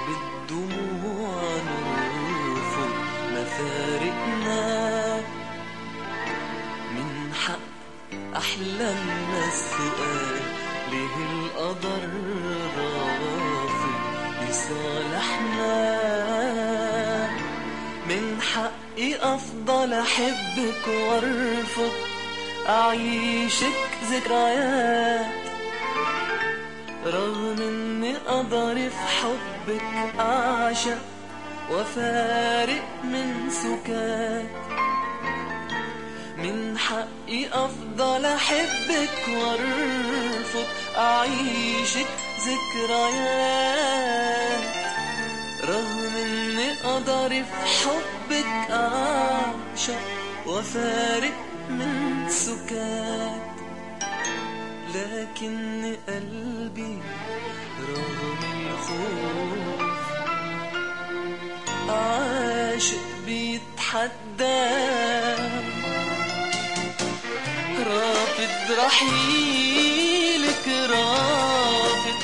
بالدموع نرفض مفارقنا من حق أحلامنا السؤال ليه القدر رافض يصالحنا من حقي أفضل أحبك وأرفض أعيشك ذكريات رغم إني قدري في حبك أعشق وفارق من سكات من حقي أفضل أحبك وأرفض أعيشك ذكريات رغم إني قدري في حبك أعشق وفارق من سكات لكن قلبي رغم الخوف عاشق بيتحدى رافض رحيلك رافض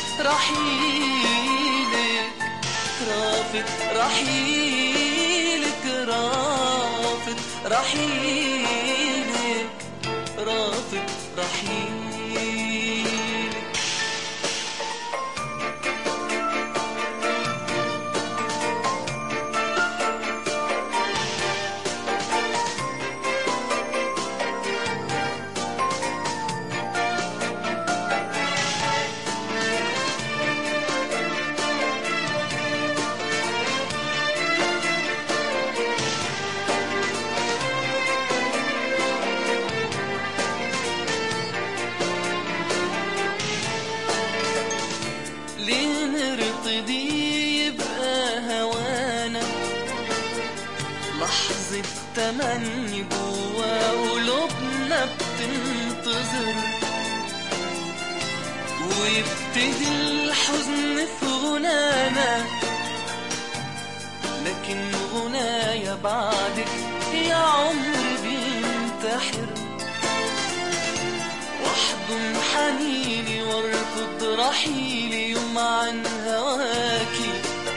رحيلك رافض رحيلك رافض رحيلك رافض رحيلك ليه نرتضي يبقى هوانا لحظة تمني جوا قلوبنا بتنتظر ويبتدي الحزن في غنانا لكن غنايا بعدك يا عمري بينتحر واحضن حنيني وارفض رحيلي يوم عن هواكي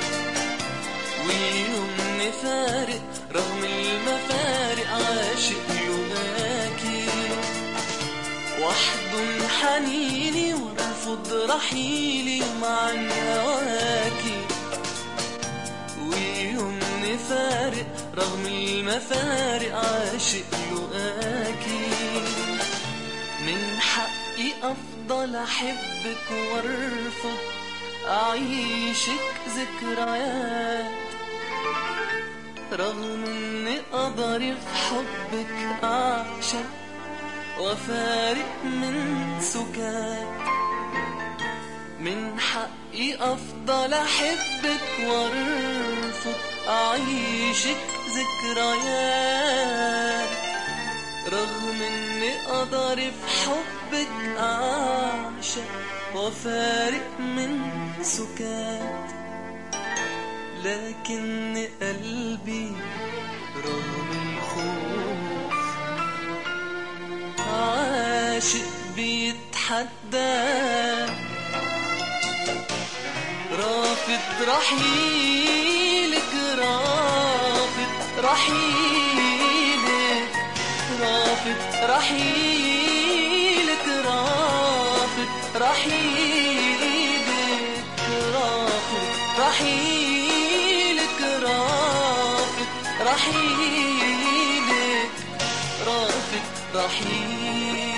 ويوم نفارق رغم المفارق عاشق يوماكي واحضن حنيني وارفض رحيلي يوم عن هواكي ويوم نفارق رغم المفارق عاشق لقاكي من حقي أفضل أحبك وأرفض أعيشك ذكريات رغم إني قدري في حبك أعشق وفارق من سكات من حقي أفضل أحبك وأرفض أعيشك ذكريات رغم إني قدري في حبك أعشق وفارق من سكات لكن قلبي رغم الخوف عاشق بيتحدى رافض رحيلك رافض رحيلك رافض رحيلك رافض رحيلك رافض رحيلك رافض رحيلك رافض رحيلك